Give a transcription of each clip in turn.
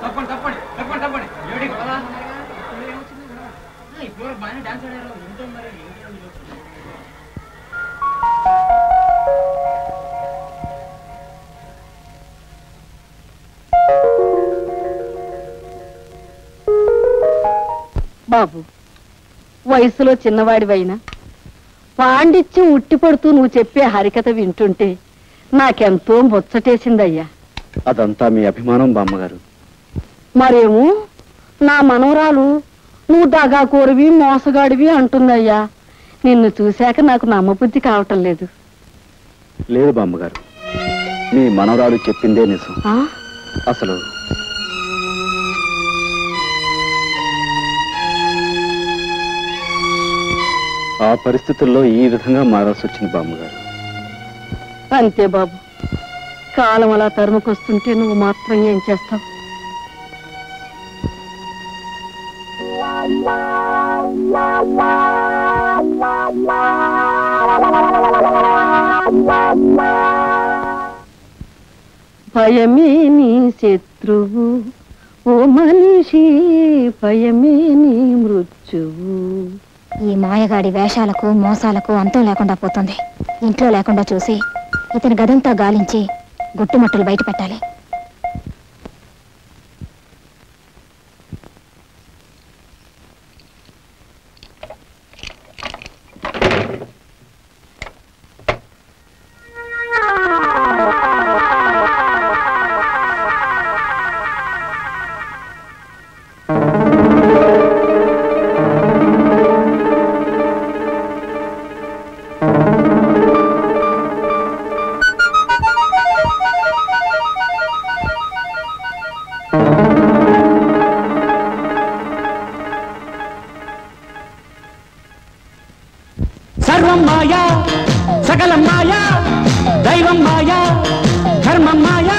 తప్పండి తప్పండి తప్పండి తప్పండి ఏమిటి గొడవ? ఆ, ఇప్పుడు బాగానే డాన్స్ ఆడారు ఏంటో మరి ఏంటో మీరు. బాబు వయసులో చిన్నవాడివైనా పాండిత్యం ఉట్టిపడుతూ నువ్వు చెప్పే హరికథ వింటుంటే నాకెంతో ముచ్చటేసిందయ్యా అదంతా మీ అభిమానం బామ్మగారు మరేమో నా మనవరాలు నువ్వు దగాకోరివి మోసగాడివి అంటుందయ్యా నిన్ను చూశాక నాకు నమ్మబుద్ధి కావటం లేదు లేదు బామ్మగారు మీ మనవరాలు చెప్పిందే నిజం ఆ? అసలు ఆ పరిస్థితుల్లో ఈ విధంగా మారాల్సి వచ్చింది బామ్మగారు అంతే బాబు కాలం అలా తరుముకొస్తుంటే నువ్వు మాత్రం ఏం చేస్తావు భయమే నీ శత్రువు ఓ మనిషి భయమే నీ మృత్యువు ఈ మాయగాడి వేషాలకు మోసాలకు అంతం లేకుండా పోతుంది ఇంట్లో లేకుండా చూసి ఇతని గదంతా గాలించి గుట్టుమట్టులు బయట పెట్టాలి సర్వం మాయా సకలం మాయా దైవం మాయా ధర్మం మాయా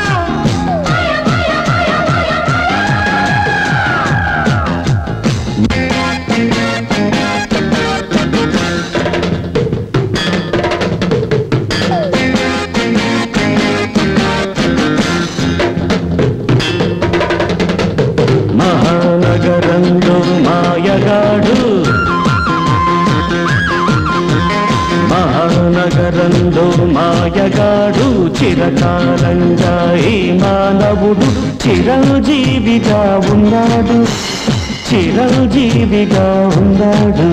మహానగరంలో మాయగాడు మహానగరంలో మాయగాడు చిరకాలంగా ఈ మానవుడు చిరంజీవిగా ఉన్నాడు చిరంజీవిగా ఉన్నాడు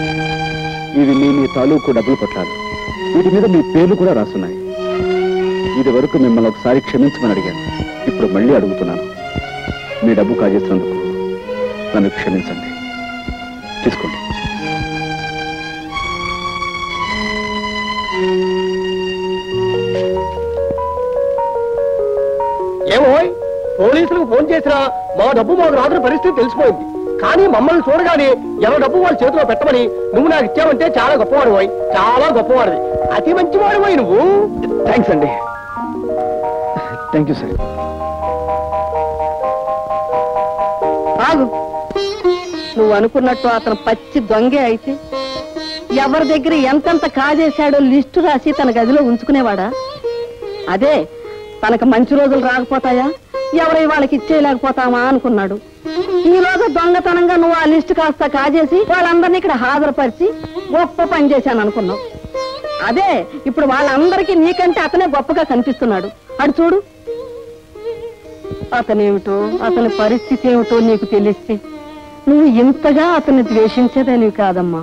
ఇవి మీ మీ తాలూకు డబ్బులు పట్టాలి వీటి మీద మీ పేర్లు కూడా రాస్తున్నాయి ఇది వరకు మిమ్మల్ని ఒకసారి క్షమించమని అడిగాను ఇప్పుడు మళ్ళీ అడుగుతున్నాను మీ డబ్బు కాజేసినందుకు నన్ను క్షమించండి తీసుకోండి ఏమో పోలీసులకు ఫోన్ చేసినా మా డబ్బు మాకు రాత్రి పరిస్థితి తెలిసిపోయింది కానీ మమ్మల్ని చూడగానే ఎవరి డబ్బు వాళ్ళ చేతిలో పెట్టమని నువ్వు నాకు ఇచ్చావంటే చాలా గొప్పవాడు పోయి చాలా గొప్పవాడివి అతి మంచివాడు పోయి నువ్వు థ్యాంక్స్ అండి థ్యాంక్ యూ సార్ ఆగు నువ్వు అనుకున్నట్టు అతను పచ్చి దొంగే అయితే ఎవరి దగ్గర ఎంతెంత కాజేశాడో లిస్టు రాసి తన గదిలో ఉంచుకునేవాడా అదే తనకు మంచి రోజులు రాకపోతాయా ఎవరి వాళ్ళకి ఇచ్చేయలేకపోతామా అనుకున్నాడు ఈ రోజు దొంగతనంగా నువ్వు ఆ లిస్టు కాస్త కాజేసి వాళ్ళందరినీ ఇక్కడ హాజరుపరిచి గొప్ప పని చేశాను అనుకున్నావు అదే ఇప్పుడు వాళ్ళందరికీ నీకంటే అతనే గొప్పగా కనిపిస్తున్నాడు అడు చూడు అతనేమిటో అతని పరిస్థితి ఏమిటో నీకు తెలిస్తే నువ్వు ఇంతగా అతన్ని ద్వేషించేదానివి కాదమ్మా